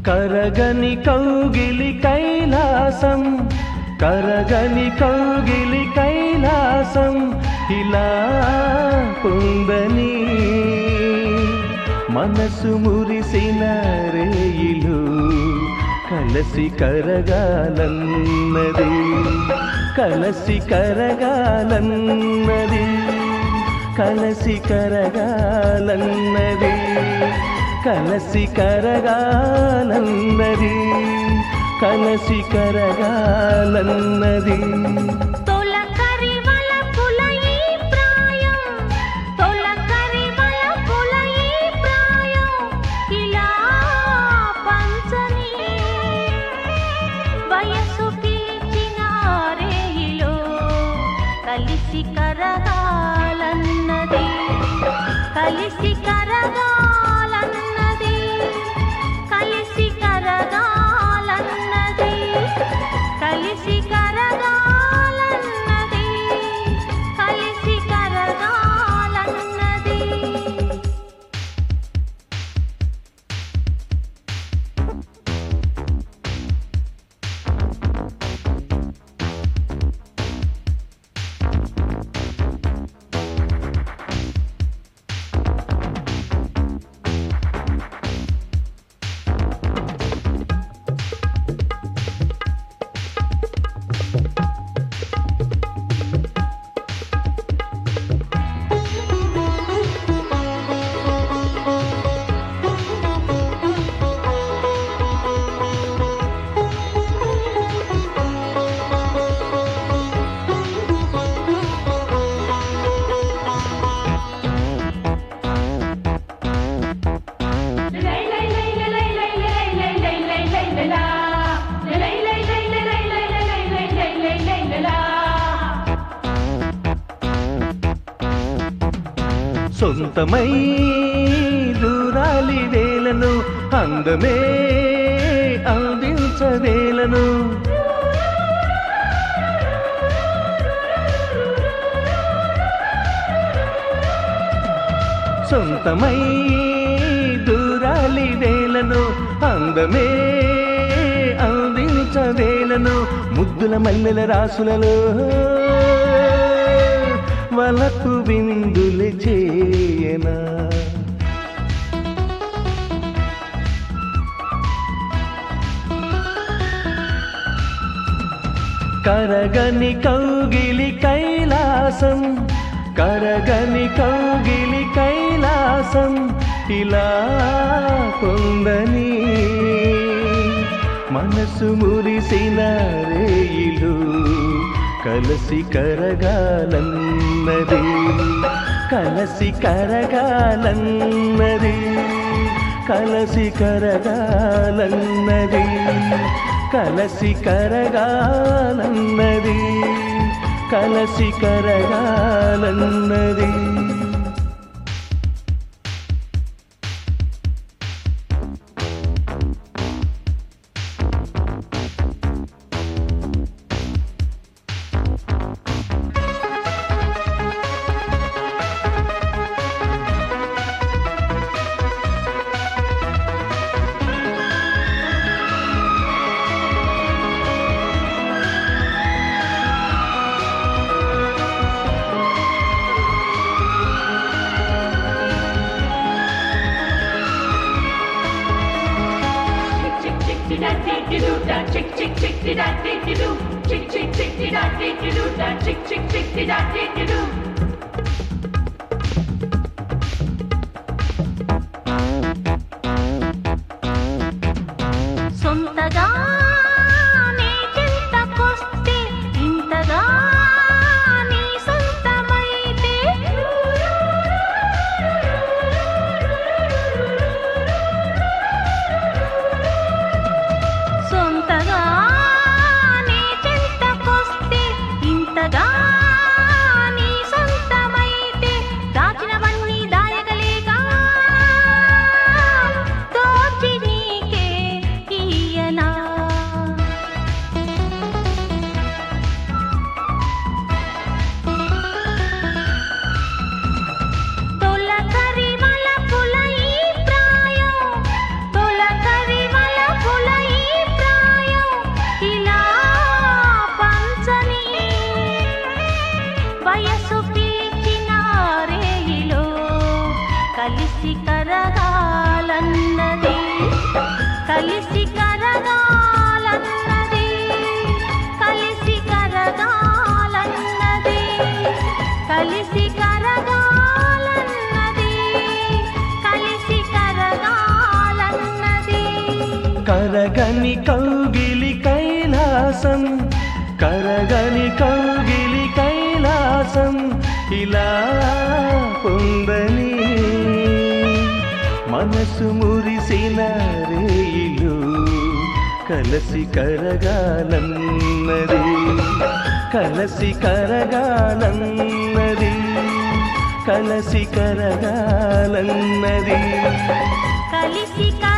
కరగని కౌగిలి కైలాసం కరగని కౌగిలి కైలాసం ఇలా పొందని మనసు మురిసిన రేయిలు కలసి కరగాలన్నది కలసి కరగాలన్నది కలసి కరగాలన్నది కలసి కరగాలన్నది కలసి కరగాలన్నది తొలకరి వలపుల ఈ ప్రాయం తొలకరి వలపుల ఈ ప్రాయం ఇలా పంచని వయసు పీచిన రేయిలో కలిసి కరగాలన్నది కలిసి కరగాలన్నది కలిసి కరగాలన్నది కలిసి కరగాలన్నది కలిసి కరగాలన్నది సొంతమై దూరాలి వేలను అందమే అందించవేలను సొంతమై దూరాలి వేలను అందమే అందించవేలను ముద్దుల మల్లెల రాసులలో వలకు విందులు చేయనా కరగని కౌగిలి కైలాసం కరగని కౌగిలి కైలాసం ఇలా పొందని మనసు మురిసిన రేయిలు కలసి కరగాలన్నది కలసి కరగాలన్నది కలసి కరగాలన్నది కలసి కరగాలన్నది కలసి కరగాలన్నది Chick chick dee da dee dee doo da chick chick chick dee da dee dee doo chick chick chick dee da dee dee doo da chick chick chick dee da dee dee doo సొంతగా నీ చింతకొస్తే ఇంతగా నీ సొంతమైతే సొంతగా నీ చింతకొస్తే ఇంతగా నీ సొంత కలిసి కరగాలన్నది కలిసి కరగాలన్నది కలిసి కరగాలన్నది కలిసి కరగాలన్నది కలిసి కరగాలన్నది కరగని కౌగిలి కైలాసం కరగని కౌగిలి కైలాసం ఇలా పొందని మనసు మురిసిన రేయిలు కలసి కరగాలన్నది కలసి కరగాలన్నది కలసి కరగాలన్నది కలిసి